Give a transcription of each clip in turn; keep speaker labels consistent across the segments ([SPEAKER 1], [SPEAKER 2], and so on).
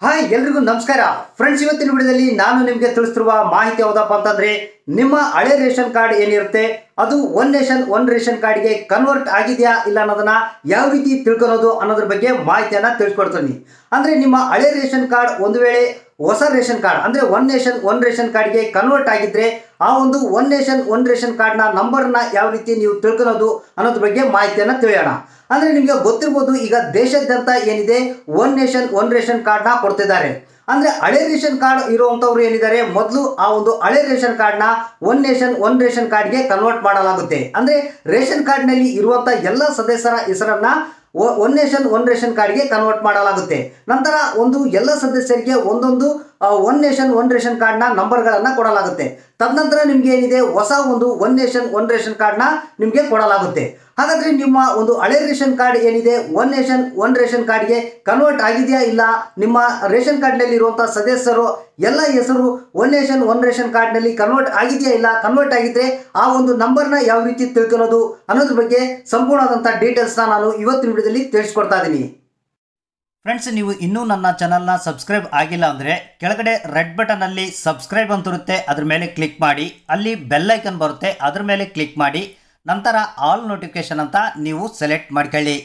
[SPEAKER 1] hi ಎಲ್ರಿಗೂ ನಮಸ್ಕಾರ friends ಇವತ್ತಿನ ವಿಡಿಯೋದಲ್ಲಿ ನಾನು ನಿಮಗೆ ತಿಳಿಸ್ತಿರುವ ಮಾಹಿತಿ ಯಾವುದಪ್ಪ ಅಂತಂದ್ರೆ ನಿಮ್ಮ ಹಳೆ ರೇಷನ್ ಕಾರ್ಡ್ ಏನಿರುತ್ತೆ ಅದು ಒನ್ ನೇಷನ್ ಒನ್ ರೇಷನ್ ಕಾರ್ಡ್ಗೆ ಕನ್ವರ್ಟ್ ಆಗಿದೆಯಾ ಇಲ್ಲ ಅನ್ನೋದನ್ನ ಯಾವ ರೀತಿ ತಿಳ್ಕೊಳೋದು ಅನ್ನೋದ್ರ ಬಗ್ಗೆ ಮಾಹಿತಿಯನ್ನ ತಿಳಿಸ್ಕೊಡ್ತೀನಿ ಅಂದ್ರೆ ನಿಮ್ಮ ಹಳೆ ರೇಷನ್ ಕಾರ್ಡ್ ಒಂದು ವೇಳೆ ಹೊಸ ರೇಷನ್ ಕಾರ್ಡ್ ಅಂದ್ರೆ ಒನ್ ನೇಷನ್ ಒನ್ ರೇಷನ್ ಕಾರ್ಡ್ಗೆ ಕನ್ವರ್ಟ್ ಆಗಿದ್ರೆ ಆ ಒಂದು ಒನ್ ನೇಷನ್ ಒನ್ ರೇಷನ್ ಕಾರ್ಡ್ನ ನಂಬರ್ನ ಯಾವ ರೀತಿ ನೀವು ತಿಳ್ಕೊಳೋದು ಅನ್ನೋದ್ರ ಬಗ್ಗೆ ಮಾಹಿತಿಯನ್ನ ತಿಳಿಯೋಣ ಅಂದ್ರೆ ನಿಮಗೆ ಗೊತ್ತಿರ್ಬೋದು ಈಗ ದೇಶಾದ್ಯಂತ ಏನಿದೆ ಒನ್ ನೇಷನ್ ಒನ್ ರೇಷನ್ ಕಾರ್ಡ್ನ ಕೊಡ್ತಿದ್ದಾರೆ ಅಂದ್ರೆ ಹಳೆ ರೇಷನ್ ಕಾರ್ಡ್ ಇರುವಂತವ್ರು ಏನಿದ್ದಾರೆ ಮೊದಲು ಆ ಒಂದು ಹಳೆ ರೇಷನ್ ಕಾರ್ಡ್ನ ಒನ್ ನೇಷನ್ ಒನ್ ರೇಷನ್ ಕಾರ್ಡ್ಗೆ ಕನ್ವರ್ಟ್ ಮಾಡಲಾಗುತ್ತೆ ಅಂದ್ರೆ ರೇಷನ್ ಕಾರ್ಡ್ನಲ್ಲಿ ಇರುವಂತ ಎಲ್ಲ ಸದಸ್ಯರ ಹೆಸರನ್ನ ಒನ್ ನೇಷನ್ ಒನ್ ರೇಷನ್ ಕಾರ್ಡ್ಗೆ ಕನ್ವರ್ಟ್ ಮಾಡಲಾಗುತ್ತೆ ನಂತರ ಒಂದು ಎಲ್ಲ ಸದಸ್ಯರಿಗೆ ಒಂದೊಂದು ಒನ್ ನೇಷನ್ ಒನ್ ರೇಷನ್ ಕಾರ್ಡ್ನ ನಂಬರ್ಗಳನ್ನು ಕೊಡಲಾಗುತ್ತೆ ತದನಂತರ ನಿಮ್ಗೆ ಏನಿದೆ ಹೊಸ ಒಂದು ಒನ್ ನೇಷನ್ ಒನ್ ರೇಷನ್ ಕಾರ್ಡ್ನ ನಿಮಗೆ ಕೊಡಲಾಗುತ್ತೆ ಹಾಗಾದ್ರೆ ನಿಮ್ಮ ಒಂದು ಹಳೆ ರೇಷನ್ ಕಾರ್ಡ್ ಏನಿದೆ ಒನ್ ನೇಷನ್ ಒನ್ ರೇಷನ್ ಕಾರ್ಡ್ಗೆ ಕನ್ವರ್ಟ್ ಆಗಿದೆಯಾ ಇಲ್ಲ ನಿಮ್ಮ ರೇಷನ್ ಕಾರ್ಡ್ನಲ್ಲಿ ಇರುವಂತಹ ಸದಸ್ಯರು ಎಲ್ಲ ಹೆಸರು ಒನ್ ನೇಷನ್ ಒನ್ ರೇಷನ್ ಕಾರ್ಡ್ನಲ್ಲಿ ಕನ್ವರ್ಟ್ ಆಗಿದೆಯಾ ಇಲ್ಲ ಕನ್ವರ್ಟ್ ಆಗಿದ್ರೆ ಆ ಒಂದು ನಂಬರ್ನ ಯಾವ ರೀತಿ ತಿಳ್ಕೊಳ್ಳೋದು ಅನ್ನೋದ್ರ ಬಗ್ಗೆ ಸಂಪೂರ್ಣವಾದಂಥ ಡೀಟೇಲ್ಸ್ನ ನಾನು ಇವತ್ತಿನ ವಿಡಿಯೋದಲ್ಲಿ ತಿಳಿಸ್ಕೊಡ್ತಾ ಇದ್ದೀನಿ ಫ್ರೆಂಡ್ಸ್ ನೀವು ಇನ್ನೂ ನನ್ನ ಚಾನಲ್ನ ಸಬ್ಸ್ಕ್ರೈಬ್ ಆಗಿಲ್ಲ ಅಂದರೆ ಕೆಳಗಡೆ ರೆಡ್ ಬಟನಲ್ಲಿ ಸಬ್ಸ್ಕ್ರೈಬ್ ಅಂತ ಇರುತ್ತೆ ಅದ್ರ ಮೇಲೆ ಕ್ಲಿಕ್ ಮಾಡಿ ಅಲ್ಲಿ ಬೆಲ್ ಐಕನ್ ಬರುತ್ತೆ ಅದ್ರ ಮೇಲೆ ಕ್ಲಿಕ್ ಮಾಡಿ ನಂತರ ಆಲ್ ನೋಟಿಫಿಕೇಶನ್ ಅಂತ ನೀವು ಸೆಲೆಕ್ಟ್ ಮಾಡ್ಕೊಳ್ಳಿ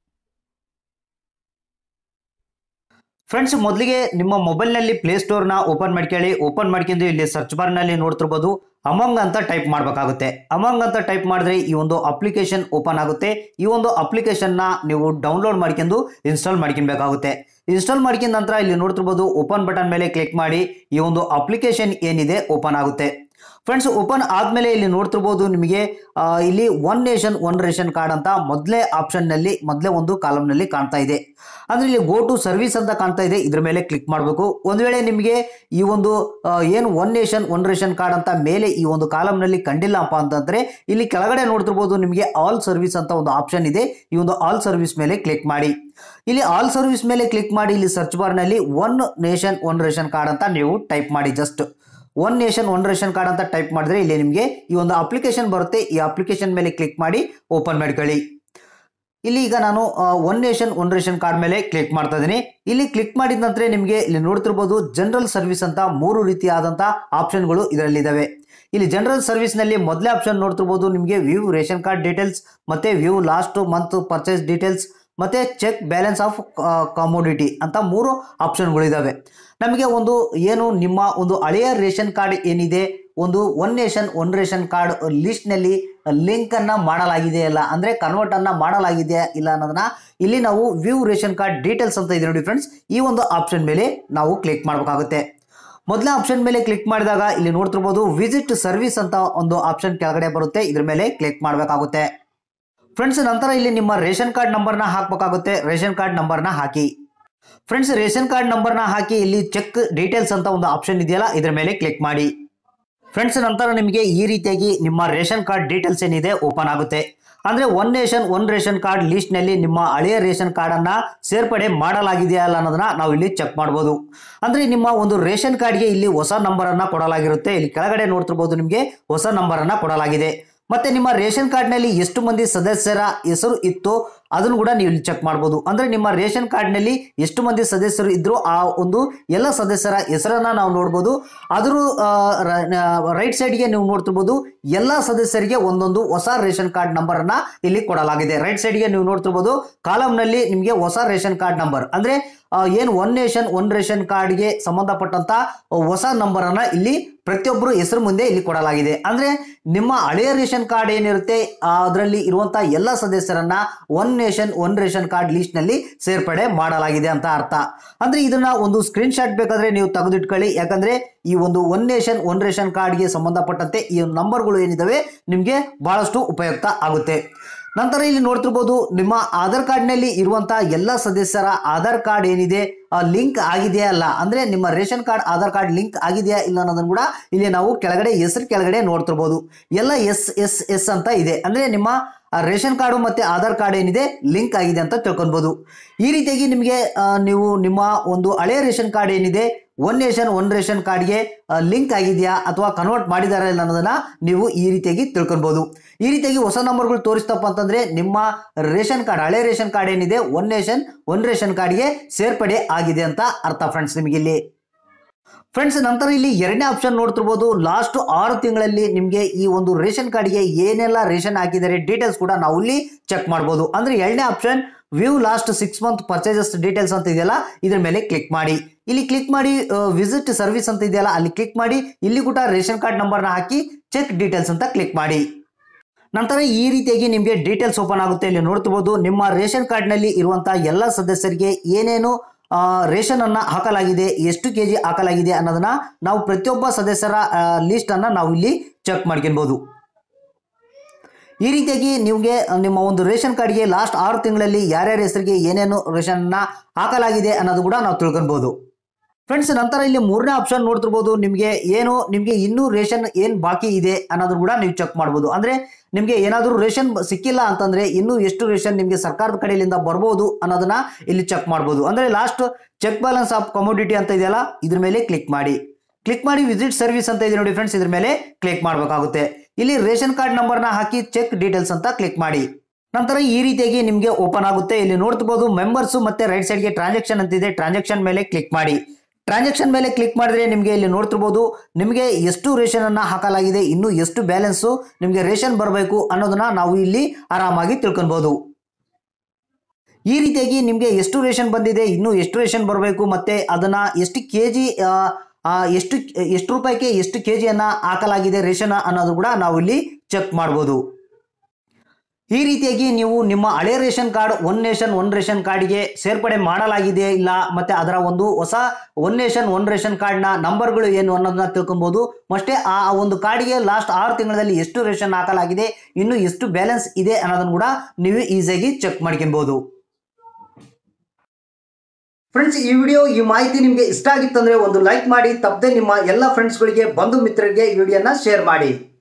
[SPEAKER 1] ಫ್ರೆಂಡ್ಸ್ ಮೊದಲಿಗೆ ನಿಮ್ಮ ಮೊಬೈಲ್ನಲ್ಲಿ ಪ್ಲೇಸ್ಟೋರ್ನ ಓಪನ್ ಮಾಡ್ಕೊಳ್ಳಿ ಓಪನ್ ಮಾಡ್ಕೊಂಡು ಇಲ್ಲಿ ಸರ್ಚ್ ಬಾರ್ನಲ್ಲಿ ನೋಡ್ತಿರ್ಬೋದು ಅಮಂಗ್ ಅಂತ ಟೈಪ್ ಮಾಡಬೇಕಾಗುತ್ತೆ ಅಮಂಗ್ ಅಂತ ಟೈಪ್ ಮಾಡಿದ್ರೆ ಈ ಒಂದು ಅಪ್ಲಿಕೇಶನ್ ಓಪನ್ ಆಗುತ್ತೆ ಈ ಒಂದು ಅಪ್ಲಿಕೇಶನ್ನ ನೀವು ಡೌನ್ಲೋಡ್ ಮಾಡ್ಕೊಂಡು ಇನ್ಸ್ಟಾಲ್ ಮಾಡ್ಕೊಬೇಕಾಗುತ್ತೆ ಇನ್ಸ್ಟಾಲ್ ಮಾಡ್ಕೊಂಡ ನಂತರ ಇಲ್ಲಿ ನೋಡ್ತಿರ್ಬೋದು ಓಪನ್ ಬಟನ್ ಮೇಲೆ ಕ್ಲಿಕ್ ಮಾಡಿ ಈ ಒಂದು ಅಪ್ಲಿಕೇಶನ್ ಏನಿದೆ ಓಪನ್ ಆಗುತ್ತೆ ಫ್ರೆಂಡ್ಸ್ ಓಪನ್ ಆದಮೇಲೆ ಇಲ್ಲಿ ನೋಡ್ತಿರ್ಬೋದು ನಿಮಗೆ ಆ, ಇಲ್ಲಿ one nation one ration card ಅಂತ ಮೊದಲೇ ಆಪ್ಷನ್ನಲ್ಲಿ ಮೊದಲೇ ಒಂದು ಕಾಲಮ್ನಲ್ಲಿ ಕಾಣ್ತಾ ಇದೆ ಅಂದರೆ ಇಲ್ಲಿ ಗೋ ಟು ಸರ್ವಿಸ್ ಅಂತ ಕಾಣ್ತಾ ಇದೆ ಇದ್ರ ಮೇಲೆ ಕ್ಲಿಕ್ ಮಾಡಬೇಕು ಒಂದು ವೇಳೆ ನಿಮಗೆ ಈ ಒಂದು ಆ, ಏನು one nation one ration card ಅಂತ ಮೇಲೆ ಈ ಒಂದು ಕಾಲಮ್ನಲ್ಲಿ ಕಂಡಿಲ್ಲಪ್ಪ ಅಂತಂದರೆ ಇಲ್ಲಿ ಕೆಳಗಡೆ ನೋಡ್ತಿರ್ಬೋದು ನಿಮಗೆ ಆಲ್ ಸರ್ವಿಸ್ ಅಂತ ಒಂದು ಆಪ್ಷನ್ ಇದೆ ಈ ಒಂದು ಆಲ್ ಸರ್ವಿಸ್ ಮೇಲೆ ಕ್ಲಿಕ್ ಮಾಡಿ ಇಲ್ಲಿ ಆಲ್ ಸರ್ವಿಸ್ ಮೇಲೆ ಕ್ಲಿಕ್ ಮಾಡಿ ಇಲ್ಲಿ ಸರ್ಚ್ ಬಾರ್ನಲ್ಲಿ one nation one ration card ಅಂತ ನೀವು ಟೈಪ್ ಮಾಡಿ just one nation one ration card ಅಂತ ಟೈಪ್ ಮಾಡಿದ್ರೆ ಇಲ್ಲಿ ನಿಮಗೆ ಈ ಒಂದು ಅಪ್ಲಿಕೇಶನ್ ಬರುತ್ತೆ ಈ ಅಪ್ಲಿಕೇಶನ್ ಮೇಲೆ ಕ್ಲಿಕ್ ಮಾಡಿ ಓಪನ್ ಮಾಡ್ಕೊಳ್ಳಿ ಇಲ್ಲಿ ಈಗ ನಾನು one nation one ration card ಮೇಲೆ ಕ್ಲಿಕ್ ಮಾಡ್ತಾ ಇದ್ದೀನಿ ಇಲ್ಲಿ ಕ್ಲಿಕ್ ಮಾಡಿದ ನಂತರ ನಿಮಗೆ ಇಲ್ಲಿ ನೋಡ್ತಿರ್ಬೋದು ಜನರಲ್ ಸರ್ವಿಸ್ ಅಂತ ಮೂರು ರೀತಿಯಾದಂಥ ಆಪ್ಷನ್ಗಳು ಇದರಲ್ಲಿದ್ದಾವೆ ಇಲ್ಲಿ ಜನರಲ್ ಸರ್ವಿಸ್ನಲ್ಲಿ ಮೊದಲೇ ಆಪ್ಷನ್ ನೋಡ್ತಿರ್ಬೋದು ನಿಮಗೆ ವ್ಯೂ ರೇಷನ್ ಕಾರ್ಡ್ ಡೀಟೇಲ್ಸ್ ಮತ್ತೆ view last month purchase details ಮತ್ತೆ ಚೆಕ್ ಬ್ಯಾಲೆನ್ಸ್ ಆಫ್ ಕಾಮೋಡಿಟಿ ಅಂತ ಮೂರು ಆಪ್ಷನ್ಗಳಿದ್ದಾವೆ ನಮಗೆ ಒಂದು ಏನು ನಿಮ್ಮ ಒಂದು ಹಳೆಯ ರೇಷನ್ ಕಾರ್ಡ್ ಏನಿದೆ ಒಂದು one nation one ration card ಲಿಸ್ಟ್ನಲ್ಲಿ ಲಿಂಕನ್ನು ಮಾಡಲಾಗಿದೆಯಲ್ಲ ಅಂದರೆ ಕನ್ವರ್ಟನ್ನು ಮಾಡಲಾಗಿದೆಯಾ ಇಲ್ಲ ಅನ್ನೋದನ್ನ ಇಲ್ಲಿ ನಾವು ವ್ಯೂ ರೇಷನ್ ಕಾರ್ಡ್ ಡೀಟೇಲ್ಸ್ ಅಂತ ಇದೆ ನೋಡಿ ಫ್ರೆಂಡ್ಸ್ ಈ ಒಂದು ಆಪ್ಷನ್ ಮೇಲೆ ನಾವು ಕ್ಲಿಕ್ ಮಾಡಬೇಕಾಗುತ್ತೆ ಮೊದಲನೇ ಆಪ್ಷನ್ ಮೇಲೆ ಕ್ಲಿಕ್ ಮಾಡಿದಾಗ ಇಲ್ಲಿ ನೋಡ್ತಿರ್ಬೋದು ವಿಸಿಟ್ ಸರ್ವಿಸ್ ಅಂತ ಒಂದು ಆಪ್ಷನ್ ಕೆಳಗಡೆ ಬರುತ್ತೆ ಇದ್ರ ಮೇಲೆ ಕ್ಲಿಕ್ ಮಾಡಬೇಕಾಗುತ್ತೆ ಫ್ರೆಂಡ್ಸ್ ನಂತರ ಇಲ್ಲಿ ನಿಮ್ಮ ರೇಷನ್ ಕಾರ್ಡ್ ನಂಬರ್ನ ಹಾಕಬೇಕಾಗುತ್ತೆ ರೇಷನ್ ಕಾರ್ಡ್ ನಂಬರ್ನ ಹಾಕಿ ಫ್ರೆಂಡ್ಸ್ ರೇಷನ್ ಕಾರ್ಡ್ ನಂಬರ್ನ ಹಾಕಿ ಇಲ್ಲಿ ಚೆಕ್ ಡೀಟೇಲ್ಸ್ ಅಂತ ಒಂದು ಆಪ್ಷನ್ ಇದೆಯಲ್ಲ ಇದ್ರ ಮೇಲೆ ಕ್ಲಿಕ್ ಮಾಡಿ ಫ್ರೆಂಡ್ಸ್ ನಂತರ ನಿಮಗೆ ಈ ರೀತಿಯಾಗಿ ನಿಮ್ಮ ರೇಷನ್ ಕಾರ್ಡ್ ಡೀಟೇಲ್ಸ್ ಏನಿದೆ ಓಪನ್ ಆಗುತ್ತೆ ಅಂದ್ರೆ one nation one ration card list ನಲ್ಲಿ ನಿಮ್ಮ ಹಳೆಯ ರೇಷನ್ ಕಾರ್ಡ್ ಅನ್ನ ಸೇರ್ಪಡೆ ಮಾಡಲಾಗಿದೆಯಾ ಅಲ್ಲ ಅನ್ನೋದನ್ನ ನಾವು ಇಲ್ಲಿ ಚೆಕ್ ಮಾಡಬಹುದು ಅಂದ್ರೆ ನಿಮ್ಮ ಒಂದು ರೇಷನ್ ಕಾರ್ಡ್ಗೆ ಇಲ್ಲಿ ಹೊಸ ನಂಬರ್ ಅನ್ನ ಕೊಡಲಾಗಿರುತ್ತೆ ಇಲ್ಲಿ ಕೆಳಗಡೆ ನೋಡ್ತಿರ್ಬೋದು ನಿಮಗೆ ಹೊಸ ನಂಬರ್ ಅನ್ನ ಕೊಡಲಾಗಿದೆ ಮತ್ತೆ ನಿಮ್ಮ ರೇಷನ್ ಕಾರ್ಡ್ನಲ್ಲಿ ಎಷ್ಟು ಮಂದಿ ಸದಸ್ಯರ ಹೆಸರು ಇತ್ತು ಅದನ್ನು ಕೂಡ ನೀವು ಇಲ್ಲಿ ಚೆಕ್ ಮಾಡ್ಬೋದು ಅಂದ್ರೆ ನಿಮ್ಮ ರೇಷನ್ ಕಾರ್ಡ್ನಲ್ಲಿ ಎಷ್ಟು ಮಂದಿ ಸದಸ್ಯರು ಇದ್ರು ಆ ಒಂದು ಎಲ್ಲ ಸದಸ್ಯರ ಹೆಸರನ್ನ ನಾವು ನೋಡ್ಬೋದು ಅದ್ರ ರೈಟ್ ಸೈಡ್ಗೆ ನೀವು ನೋಡ್ತಿರ್ಬೋದು ಎಲ್ಲ ಸದಸ್ಯರಿಗೆ ಒಂದೊಂದು ಹೊಸ ರೇಷನ್ ಕಾರ್ಡ್ ನಂಬರ್ ಅನ್ನ ಇಲ್ಲಿ ಕೊಡಲಾಗಿದೆ ರೈಟ್ ಸೈಡ್ಗೆ ನೀವು ನೋಡ್ತಿರ್ಬೋದು ಕಾಲಮ್ನಲ್ಲಿ ನಿಮಗೆ ಹೊಸ ರೇಷನ್ ಕಾರ್ಡ್ ನಂಬರ್ ಅಂದ್ರೆ ಆ, ಏನು ಒನ್ ನೇಷನ್ ಒನ್ ರೇಷನ್ ಕಾರ್ಡ್ಗೆ ಸಂಬಂಧಪಟ್ಟಂತ ಹೊಸ ನಂಬರ್ ಅನ್ನ ಇಲ್ಲಿ ಪ್ರತಿಯೊಬ್ಬರು ಹೆಸರು ಮುಂದೆ ಇಲ್ಲಿ ಕೊಡಲಾಗಿದೆ ಅಂದ್ರೆ ನಿಮ್ಮ ಹಳೆಯ ರೇಷನ್ ಕಾರ್ಡ್ ಏನಿರುತ್ತೆ ಅದರಲ್ಲಿ ಇರುವಂತಹ ಎಲ್ಲ ಸದಸ್ಯರನ್ನ one nation one ration card list ನಲ್ಲಿ ಸೇರ್ಪಡೆ ಮಾಡಲಾಗಿದೆ ಅಂತ ಅರ್ಥ ಅಂದ್ರೆ ಇದನ್ನ ಒಂದು ಸ್ಕ್ರೀನ್ ಶಾಟ್ ಬೇಕಾದ್ರೆ ನೀವು ತೆಗೆದಿಟ್ಕೊಳ್ಳಿ ಯಾಕಂದ್ರೆ ಈ ಒಂದು ಒನ್ ನೇಷನ್ ಒನ್ ರೇಷನ್ ಕಾರ್ಡ್ಗೆ ಸಂಬಂಧಪಟ್ಟಂತೆ ಈ ನಂಬರ್ಗಳು ಏನಿದಾವೆ ನಿಮಗೆ ಬಹಳಷ್ಟು ಉಪಯುಕ್ತ ಆಗುತ್ತೆ ನಂತರ ಇಲ್ಲಿ ನೋಡ್ತಿರ್ಬೋದು ನಿಮ್ಮ ಆಧಾರ್ ಕಾರ್ಡ್ನಲ್ಲಿ ಇರುವಂತಹ ಎಲ್ಲ ಸದಸ್ಯರ ಆಧಾರ್ ಕಾರ್ಡ್ ಏನಿದೆ ಲಿಂಕ್ ಆಗಿದೆಯಾ ಅಲ್ಲ ಅಂದ್ರೆ ನಿಮ್ಮ ration card Aadhaar card link ಆಗಿದೆಯಾ ಇಲ್ಲ ಅನ್ನೋದನ್ನು ಕೂಡ ಇಲ್ಲಿ ನಾವು ಕೆಳಗಡೆ ಹೆಸರು ಕೆಳಗಡೆ ನೋಡ್ತಿರ್ಬೋದು ಎಲ್ಲ ಎಸ್ ಎಸ್ ಎಸ್ ಅಂತ ಇದೆ ಅಂದ್ರೆ ನಿಮ್ಮ ಆ ರೇಷನ್ ಕಾರ್ಡು ಮತ್ತೆ ಆಧಾರ್ ಕಾರ್ಡ್ ಏನಿದೆ ಲಿಂಕ್ ಆಗಿದೆ ಅಂತ ತಿಳ್ಕೊಳ್ಬೋದು ಈ ರೀತಿಯಾಗಿ ನಿಮಗೆ ಆ, ನೀವು ನಿಮ್ಮ ಒಂದು ಹಳೆಯ ರೇಷನ್ ಕಾರ್ಡ್ ಏನಿದೆ ಒನ್ ನೇಷನ್ ಒನ್ ರೇಷನ್ ಕಾರ್ಡ್ಗೆ ಲಿಂಕ್ ಆಗಿದೆಯಾ ಅಥವಾ ಕನ್ವರ್ಟ್ ಮಾಡಿದಾರಾ ಇಲ್ಲ ಅನ್ನೋದನ್ನ ನೀವು ಈ ರೀತಿಯಾಗಿ ತಿಳ್ಕೊಳ್ಬೋದು ಈ ರೀತಿಯಾಗಿ ಹೊಸ ನಂಬರ್ಗಳು ತೋರಿಸ್ತಪ್ಪ ಅಂತಂದ್ರೆ ನಿಮ್ಮ ರೇಷನ್ ಕಾರ್ಡ್ ಹಳೆ ರೇಷನ್ ಕಾರ್ಡ್ ಏನಿದೆ ಒನ್ ನೇಷನ್ ಒನ್ ರೇಷನ್ ಕಾರ್ಡ್ಗೆ ಸೇರ್ಪಡೆ ಆಗಿದೆ ಅಂತ ಅರ್ಥ ಫ್ರೆಂಡ್ಸ್ ನಿಮಗೆ ಇಲ್ಲಿ ಫ್ರೆಂಡ್ಸ್ ನಂತರ ಇಲ್ಲಿ ಎರಡನೇ ಆಪ್ಷನ್ ನೋಡ್ತಿರ್ಬೋದು ಲಾಸ್ಟ್ ಆರು ತಿಂಗಳಲ್ಲಿ ನಿಮಗೆ ಈ ಒಂದು ರೇಷನ್ ಕಾರ್ಡ್ಗೆ ಏನೆಲ್ಲ ರೇಷನ್ ಹಾಕಿದ್ದಾರೆ ಡೀಟೇಲ್ಸ್ ಕೂಡ ನಾವು ಇಲ್ಲಿ ಚೆಕ್ ಮಾಡ್ಬೋದು ಅಂದ್ರೆ ಎರಡನೇ option view last six month purchases details ಅಂತ ಇದೆಯಲ್ಲ ಇದ್ರ ಮೇಲೆ ಕ್ಲಿಕ್ ಮಾಡಿ ಇಲ್ಲಿ ಕ್ಲಿಕ್ ಮಾಡಿ ವಿಸಿಟ್ ಸರ್ವಿಸ್ ಅಂತ ಇದೆಯಲ್ಲ ಅಲ್ಲಿ ಕ್ಲಿಕ್ ಮಾಡಿ ಇಲ್ಲಿ ಕೂಡ ರೇಷನ್ ಕಾರ್ಡ್ ನಂಬರ್ನ ಹಾಕಿ ಚೆಕ್ ಡೀಟೇಲ್ಸ್ ಅಂತ ಕ್ಲಿಕ್ ಮಾಡಿ ನಂತರ ಈ ರೀತಿಯಾಗಿ ನಿಮಗೆ ಡೀಟೇಲ್ಸ್ ಓಪನ್ ಆಗುತ್ತೆ ಇಲ್ಲಿ ನೋಡ್ತಿರ್ಬೋದು ನಿಮ್ಮ ರೇಷನ್ ಕಾರ್ಡ್ನಲ್ಲಿ ಇರುವಂತಹ ಎಲ್ಲ ಸದಸ್ಯರಿಗೆ ಏನೇನು ಆ, ರೇಷನ್ ಅನ್ನ ಹಾಕಲಾಗಿದೆ ಎಷ್ಟು ಕೆ ಜಿ ಹಾಕಲಾಗಿದೆ ಅನ್ನೋದನ್ನ ನಾವು ಪ್ರತಿಯೊಬ್ಬ ಸದಸ್ಯರ ಲಿಸ್ಟ್ ಅನ್ನ ನಾವು ಇಲ್ಲಿ ಚೆಕ್ ಮಾಡ್ಕೊಬಹುದು ಈ ರೀತಿಯಾಗಿ ನಿಮಗೆ ನಿಮ್ಮ ಒಂದು ರೇಷನ್ ಕಾರ್ಡ್ಗೆ ಲಾಸ್ಟ್ ಆರು ತಿಂಗಳಲ್ಲಿ ಯಾರ್ಯಾರ ಹೆಸರಿಗೆ ಏನೇನು ರೇಷನ್ ಅನ್ನ ಹಾಕಲಾಗಿದೆ ಅನ್ನೋದು ಕೂಡ ನಾವು ತಿಳ್ಕೊಬಹುದು ಫ್ರೆಂಡ್ಸ್ ನಂತರ ಇಲ್ಲಿ ಮೂರನೇ ಆಪ್ಷನ್ ನೋಡ್ತಿರ್ಬೋದು ನಿಮಗೆ ಏನು ನಿಮಗೆ ಇನ್ನೂ ರೇಷನ್ ಏನು ಬಾಕಿ ಇದೆ ಅನ್ನೋದು ಕೂಡ ನೀವು ಚೆಕ್ ಮಾಡ್ಬೋದು ಅಂದ್ರೆ ನಿಮಗೆ ಏನಾದರೂ ರೇಷನ್ ಸಿಕ್ಕಿಲ್ಲ ಅಂತಂದ್ರೆ ಇನ್ನೂ ಎಷ್ಟು ರೇಷನ್ ನಿಮಗೆ ಸರ್ಕಾರದ ಕಡೆಯಿಂದ ಬರ್ಬೋದು ಅನ್ನೋದನ್ನ ಇಲ್ಲಿ ಚೆಕ್ ಮಾಡ್ಬೋದು ಅಂದ್ರೆ last check balance of commodity ಅಂತ ಇದೆಯಲ್ಲ ಇದ್ರ ಮೇಲೆ ಕ್ಲಿಕ್ ಮಾಡಿ ಕ್ಲಿಕ್ ಮಾಡಿ ವಿಸಿಟ್ ಸರ್ವಿಸ್ ಅಂತ ಇದೆ ನೋಡಿ ಫ್ರೆಂಡ್ಸ್ ಇದ್ರ ಮೇಲೆ ಕ್ಲಿಕ್ ಮಾಡಬೇಕಾಗುತ್ತೆ ಇಲ್ಲಿ ರೇಷನ್ ಕಾರ್ಡ್ ನಂಬರ್ನ ಹಾಕಿ ಚೆಕ್ ಡೀಟೇಲ್ಸ್ ಅಂತ ಕ್ಲಿಕ್ ಮಾಡಿ ನಂತರ ಈ ರೀತಿಯಾಗಿ ನಿಮಗೆ ಓಪನ್ ಆಗುತ್ತೆ ಇಲ್ಲಿ ನೋಡ್ತಿರ್ಬೋದು ಮೆಂಬರ್ಸ್ ಮತ್ತೆ ರೈಟ್ ಸೈಡ್ಗೆ ಟ್ರಾನ್ಸಾಕ್ಷನ್ ಅಂತಿದೆ ಟ್ರಾನ್ಸಾಕ್ಷನ್ ಮೇಲೆ ಕ್ಲಿಕ್ ಮಾಡಿ ಟ್ರಾನ್ಸಾಕ್ಷನ್ ಮೇಲೆ ಕ್ಲಿಕ್ ಮಾಡಿದ್ರೆ ನಿಮಗೆ ಇಲ್ಲಿ ನೋಡ್ತಿರ್ಬೋದು ನಿಮಗೆ ಎಷ್ಟು ರೇಷನ್ ಅನ್ನ ಹಾಕಲಾಗಿದೆ ಇನ್ನು ಎಷ್ಟು ಬ್ಯಾಲೆನ್ಸು ನಿಮಗೆ ರೇಷನ್ ಬರಬೇಕು ಅನ್ನೋದನ್ನ ನಾವು ಇಲ್ಲಿ ಆರಾಮಾಗಿ ತಿಳ್ಕೊಬಹುದು ಈ ರೀತಿಯಾಗಿ ನಿಮಗೆ ಎಷ್ಟು ರೇಷನ್ ಬಂದಿದೆ ಇನ್ನು ಎಷ್ಟು ರೇಷನ್ ಬರಬೇಕು ಮತ್ತೆ ಅದನ್ನ ಎಷ್ಟು ಕೆ ಜಿ ಎಷ್ಟು ಎಷ್ಟು ರೂಪಾಯಿಗೆ ಎಷ್ಟು ಕೆ ಜಿಯನ್ನು ಹಾಕಲಾಗಿದೆ ರೇಷನ್ ಅನ್ನೋದು ಕೂಡ ನಾವು ಇಲ್ಲಿ ಚೆಕ್ ಮಾಡ್ಬೋದು ಈ ರೀತಿಯಾಗಿ ನೀವು ನಿಮ್ಮ ಹಳೆ ration card one nation one ration ಕಾರ್ಡ್ಗೆ ಸೇರ್ಪಡೆ ಮಾಡಲಾಗಿದೆ ಇಲ್ಲ ಮತ್ತೆ ಅದರ ಒಂದು ಹೊಸ ಒನ್ ನೇಷನ್ ಒನ್ ರೇಷನ್ ಕಾರ್ಡ್ನ ನಂಬರ್ಗಳು ಏನು ಅನ್ನೋದನ್ನ ತಿಳ್ಕೊಬಹುದು ಮತ್ತೆ ಆ ಒಂದು ಕಾರ್ಡ್ಗೆ ಲಾಸ್ಟ್ ಆರು ತಿಂಗಳಲ್ಲಿ ಎಷ್ಟು ರೇಷನ್ ಹಾಕಲಾಗಿದೆ ಇನ್ನು ಎಷ್ಟು ಬ್ಯಾಲೆನ್ಸ್ ಇದೆ ಅನ್ನೋದನ್ನು ಕೂಡ ನೀವು ಈಸಿಯಾಗಿ ಚೆಕ್ ಮಾಡ್ಕೊಬಹುದು ಫ್ರೆಂಡ್ಸ್ ಈ ವಿಡಿಯೋ ಈ ಮಾಹಿತಿ ನಿಮಗೆ ಇಷ್ಟ ಆಗಿತ್ತಂದ್ರೆ ಒಂದು ಲೈಕ್ ಮಾಡಿ ತಪ್ಪದೆ ನಿಮ್ಮ ಎಲ್ಲ ಫ್ರೆಂಡ್ಸ್ಗಳಿಗೆ ಬಂಧು ಮಿತ್ರರಿಗೆ ಈ ವಿಡಿಯೋನ ಶೇರ್ ಮಾಡಿ